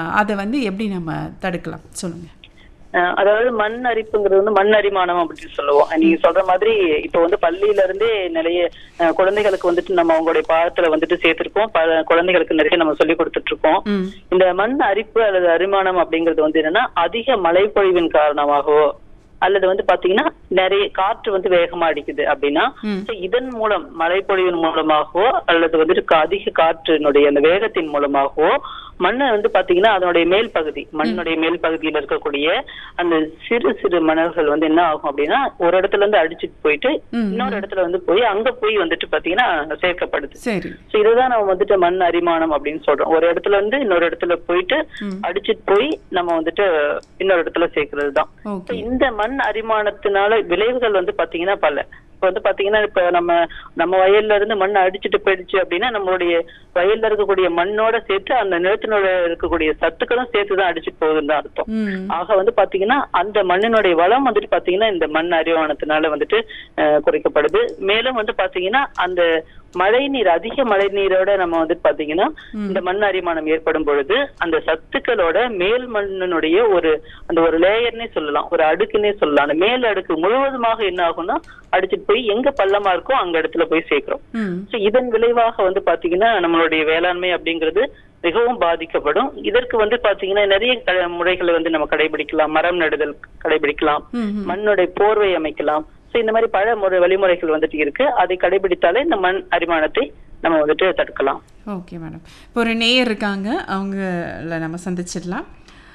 அதை வந்து எப்படி நம்ம தடுக்கலாம் சொல்லுங்க அஹ் அதாவது மண் அரிப்புங்கிறது வந்து மண் அரிமானம் அப்படின்னு சொல்லுவோம் நீங்க சொல்ற மாதிரி இப்ப வந்து பள்ளியில இருந்தே நிறைய அஹ், குழந்தைகளுக்கு வந்துட்டு நம்ம அவங்களுடைய பாடத்துல வந்துட்டு சேர்த்திருக்கோம் பல குழந்தைகளுக்கு நிறைய நம்ம சொல்லி கொடுத்துட்டு இருக்கோம் ம் இந்த மண் அரிப்பு அல்லது அரிமானம் அப்படிங்கிறது வந்து என்னன்னா அதிக மழைப்பொழிவின் காரணமாகவோ அல்லது வந்து பாத்தீங்கன்னா நிறைய காற்று வந்து வேகமா அடிக்குது அப்படின்னா ம். so இதன் மூலம் மழைப்பொழிவின் மூலமாகவோ அல்லது வந்துட்டு கா- அதிக காற்றினுடைய அந்த வேகத்தின் மூலமாகவோ மண்ணை வந்து பாத்தீங்கன்னா அதனுடைய மேல் பகுதி மண்ணுடைய மேல் பகுதியில இருக்கக்கூடிய அந்த சிறு சிறு மணல்கள் வந்து என்ன ஆகும் அப்படின்னா ஒரு இடத்துல இருந்து அடிச்சுட்டு போயிட்டு ம். இன்னொரு இடத்துல வந்து போய் அங்க போய் வந்துட்டு பாத்தீங்கன்னா சேர்க்கப்படுது சரி சோ இதுதான் நம்ம வந்துட்டு மண் அரிமானம் அப்படின்னு சொல்றோம் ஒரு இடத்துல இருந்து இன்னொரு இடத்துல போயிட்டு ம். அடிச்சிட்டு போய் நம்ம வந்துட்டு இன்னொரு இடத்துல சேர்க்கிறது தான் ஓகே இந்த மண் அரிமானத்தினால விளைவுகள் வந்து பாத்தீங்கன்னா பல இப்ப வந்து பாத்தீங்கன்னா இப்ப நம்ம நம்ம வயல்ல இருந்து மண் அடிச்சிட்டு போயிடுச்சு அப்படின்னா நம்மளுடைய வயல்ல இருக்கக்கூடிய மண்ணோட சேர்த்து அந்த நிலத்தினோட இருக்கக்கூடிய சத்துக்களும் சேர்த்து தான் அடிச்சிட்டு போகுதுன்னு தான் அர்த்தம் ம் ஆக வந்து பாத்தீங்கன்னா அந்த மண்ணினுடைய வளம் வந்துட்டு பாத்தீங்கன்னா இந்த மண் அரிவானத்தினால வந்துட்டு அஹ், குறைக்கப்படுது மேலும் வந்து பாத்தீங்கன்னா அந்த மழை நீர் அதிக மழை நீரோட நம்ம வந்து பாத்தீங்கன்னா இந்த மண் அரிமானம் ஏற்படும் பொழுது அந்த சத்துக்களோட மேல் மண்ணினுடைய ஒரு அந்த ஒரு லேயர்னே சொல்லலாம் ஒரு அடுக்குன்னே சொல்லலாம் அந்த மேல் அடுக்கு முழுவதுமாக என்ன ஆகும்னா அடிச்சிட்டு போய் எங்க பள்ளமா இருக்கோ அங்க இடத்துல போய் சேர்க்கிறோம் ம் So, இதன் விளைவாக வந்து பாத்தீங்கன்னா நம்மளுடைய வேளாண்மை அப்படிங்கிறது மிகவும் பாதிக்கப்படும் இதற்கு வந்து பாத்தீங்கன்னா நிறைய க- முறைகளை வந்து நம்ம கடைபிடிக்கலாம் மரம் நடுதல் கடைபிடிக்கலாம் ம் ம். மண்ணுடைய போர்வை அமைக்கலாம் சோ இந்த மாதிரி பல முறை வழிமுறைகள் வந்துட்டு இருக்கு அதை கடைபிடித்தாலே இந்த மண் அரிமானத்தை நம்ம வந்துட்டு தடுக்கலாம் ஓகே மேடம் இப்போ ஒரு நேயர் இருக்காங்க அவங்கள நம்ம சந்திச்சிடலாம்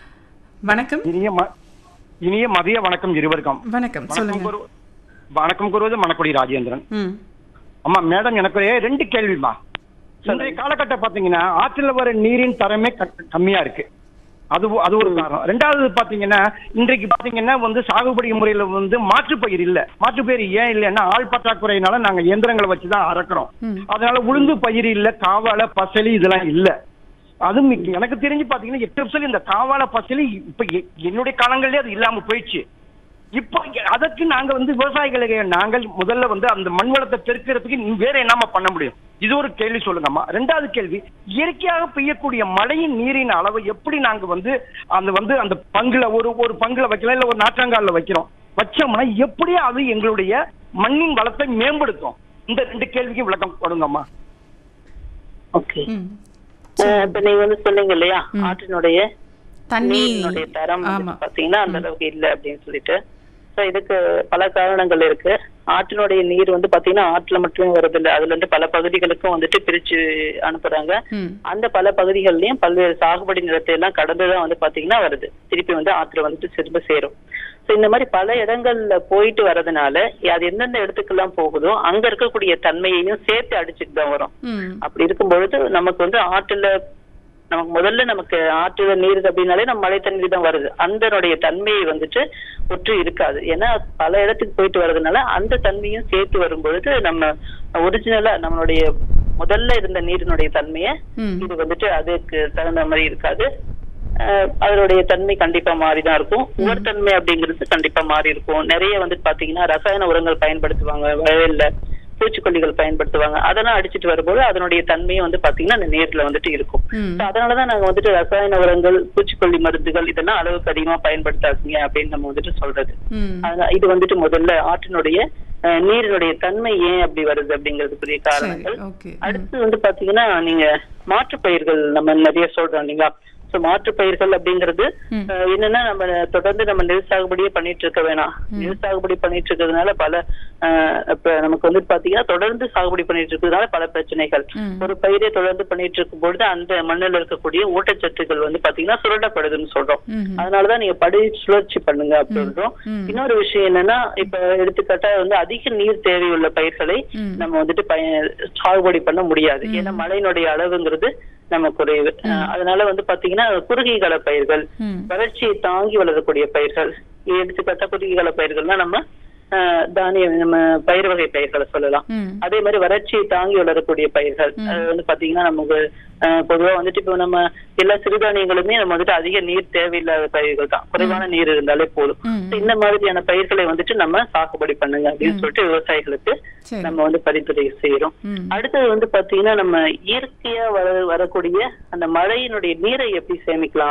வணக்கம் இனிய ம- இனிய மதிய வணக்கம் இருவருக்கும் வணக்கம் வணக்கம் சொல்லுங்க குரு வணக்கம் கூறுவது மணக்குடி ராஜேந்திரன் ம் அம்மா மேடம் எனக்கு ஒரே ரெண்டு கேள்விமா இன்றைய காலகட்டம் பாத்தீங்கன்னா ஆற்றில் வர நீரின் தரமே க- கம்மியா இருக்கு அது ஒ- அது ஒரு காரணம் ரெண்டாவது பாத்தீங்கன்னா இன்றைக்கு பாத்தீங்கன்னா வந்து சாகுபடி முறையில வந்து மாற்றுப்பயிர் இல்ல மாற்றுப்பயிர் ஏன் இல்லைன்னா ஆள் பற்றாக்குறையினால நாங்க இயந்திரங்களை வச்சுதான் அறக்கிறோம் ம். அதனால உளுந்து பயிர் இல்ல காவால பசலி இதெல்லாம் இல்ல அதுவும் மிக்க- எனக்கு தெரிஞ்சு பாத்தீங்கன்னா எட்டு வருஷம் இந்த காவால பசலி இப்ப எ- என்னுடைய காலங்கள்லயே அது இல்லாம போயிடுச்சு இப்போ இங்க அதற்கு நாங்க வந்து விவசாயிகளுக்கு நாங்கள் முதல்ல வந்து அந்த மண் வளத்தை பெருக்கிறதுக்கு நீ வேற என்னமா பண்ண முடியும் இது ஒரு கேள்வி சொல்லுங்கம்மா ரெண்டாவது கேள்வி இயற்கையாக பெய்யக்கூடிய மழையின் நீரின் அளவை எப்படி நாங்க வந்து அந்த வந்து அந்த பங்குல ஒரு ஒரு பங்குல வைக்கலாம் இல்ல ஒரு நாற்றங்கால்ல வைக்கிறோம் வச்சோம்னா எப்படி அது எங்களுடைய மண்ணின் வளத்தை மேம்படுத்தும் இந்த ரெண்டு கேள்விக்கு விளக்கம் கொடுங்கம்மா ஓகே ம் இப்ப நீங்க வந்து சொன்னீங்க இல்லையா ஆற்றினுடைய தண்ணி நீரினுடைய தரம் ஆமா வந்து பாத்தீங்கன்னா அந்த அளவுக்கு இல்ல அப்படின்னு சொல்லிட்டு சோ இதுக்கு பல காரணங்கள் இருக்கு ஆற்றினுடைய நீர் வந்து பாத்தீங்கன்னா ஆற்றுல மட்டுமே வருது இல்ல அதுல இருந்து பல பகுதிகளுக்கும் வந்துட்டு பிரிச்சு அனுப்புறாங்க ம் அந்த பல பகுதிகள்லயும் பல்வேறு சாகுபடி நிலத்தை எல்லாம் கடந்துதான் வந்து பாத்தீங்கன்னா வருது திருப்பி வந்து ஆத்துல வந்துட்டு திரும்ப சேரும் சோ இந்த மாதிரி பல இடங்கள்ல போயிட்டு வர்றதுனால அது எந்தெந்த இடத்துக்கெல்லாம் போகுதோ அங்க இருக்கக்கூடிய தன்மையையும் சேர்த்து அடிச்சுட்டு தான் வரும் ம் அப்படி இருக்கும் பொழுது நமக்கு வந்து ஆற்றுல நமக்கு முதல்ல நமக்கு ஆற்றுல நீர் அப்படின்னாலே நம்ம மழை தண்ணீர் தான் வருது அந்தனுடைய தன்மையை வந்துட்டு ஒற்று இருக்காது ஏன்னா பல இடத்துக்கு போயிட்டு வர்றதுனால அந்த தன்மையும் சேர்த்து வரும் பொழுது நம்ம ஒரிஜினலா நம்மளுடைய முதல்ல இருந்த நீரினுடைய தன்மையை ம் இது வந்துட்டு அதுக்கு தகுந்த மாதிரி இருக்காது அஹ் அதனுடைய தன்மை கண்டிப்பா மாறிதான் இருக்கும் உவர்த்தன்மை அப்படிங்கிறது கண்டிப்பா மாறி இருக்கும் நிறைய வந்துட்டு பாத்தீங்கன்னா ரசாயன உரங்கள் பயன்படுத்துவாங்க வயல்ல பூச்சிக்கொல்லிகள் பயன்படுத்துவாங்க அதெல்லாம் அடிச்சிட்டு வரும்போது அதனுடைய தன்மையும் வந்து பாத்தீங்கன்னா அந்த நீர்ல வந்துட்டு இருக்கும் ம் So அதனாலதான் நாங்க வந்துட்டு ரசாயன உரங்கள் பூச்சிக்கொல்லி மருந்துகள் இதெல்லாம் அளவுக்கு அதிகமா பயன்படுத்தாதீங்க அப்படின்னு நம்ம வந்துட்டு சொல்றது ம் அதனால இது வந்துட்டு முதல்ல ஆற்றினுடைய அஹ், நீரினுடைய தன்மை ஏன் அப்படி வருது அப்படிங்கிறதுக்குரிய சரி காரணங்கள் ஓகே அடுத்து வந்து பாத்தீங்கன்னா நீங்க மாற்றுப் பயிர்கள் நம்ம நிறைய சொல்றோம் இல்லைங்களா சோ மாற்றுப் பயிர்கள் அப்படிங்கிறது ம். அஹ், என்னன்னா நம்ம தொடர்ந்து நம்ம நெல் சாகுபடியே பண்ணிட்டு இருக்க வேணாம் நெல் சாகுபடி பண்ணிட்டு இருக்கிறதுனால பல அஹ், இப்ப நமக்கு வந்து பாத்தீங்கன்னா தொடர்ந்து சாகுபடி பண்ணிட்டு இருக்கிறதுனால பல பிரச்சனைகள் ம். ஒரு பயிரை தொடர்ந்து பண்ணிட்டு இருக்கும் பொழுது அந்த மண்ணில் இருக்கக்கூடிய ஊட்டச்சத்துக்கள் வந்து பாத்தீங்கன்னா சுரண்டப்படுதுன்னு சொல்றோம் ம் அதனாலதான் நீங்க படி சுழற்சி பண்ணுங்க அப்படின்றோம் ம். இன்னொரு விஷயம் என்னன்னா இப்ப எடுத்துக்காட்டா வந்து அதிக நீர் தேவையுள்ள பயிர்களை ம். நம்ம வந்துட்டு பய- சாகுபடி பண்ண முடியாது ஏன்னா மழையினுடைய அளவுங்கிறது நம்ம குறைவு அஹ் அதனால வந்து பாத்தீங்கன்னா குறுகிய கால பயிர்கள் ம் வறட்சியை தாங்கி வளரக்கூடிய பயிர்கள் எடுத்துக்காட்டா குறுகிய கால பயிர்கள்னா நம்ம அஹ், தானியம் நம்ம பயிர் வகை பயிர்களை சொல்லலாம் ம் அதே மாதிரி வறட்சியை தாங்கி வளரக்கூடிய பயிர்கள் அது வந்து பாத்தீங்கன்னா நமக்கு அஹ், பொதுவா வந்துட்டு இப்போ நம்ம எல்லா சிறுதானியங்களுமே நம்ம வந்துட்டு அதிக நீர் தேவையில்லாத பயிர்கள் தான் குறைவான நீர் இருந்தாலே போதும் ம். So, இந்த மாதிரியான பயிர்களை வந்துட்டு நம்ம சாகுபடி பண்ணுங்க அப்படின்னு சொல்லிட்டு விவசாயிகளுக்கு சரி நம்ம வந்து பரிந்துரை செய்யறோம் ம் அடுத்தது வந்து பாத்தீங்கன்னா நம்ம இயற்கையா வர வரக்கூடிய அந்த மழையினுடைய நீரை எப்படி சேமிக்கலாம்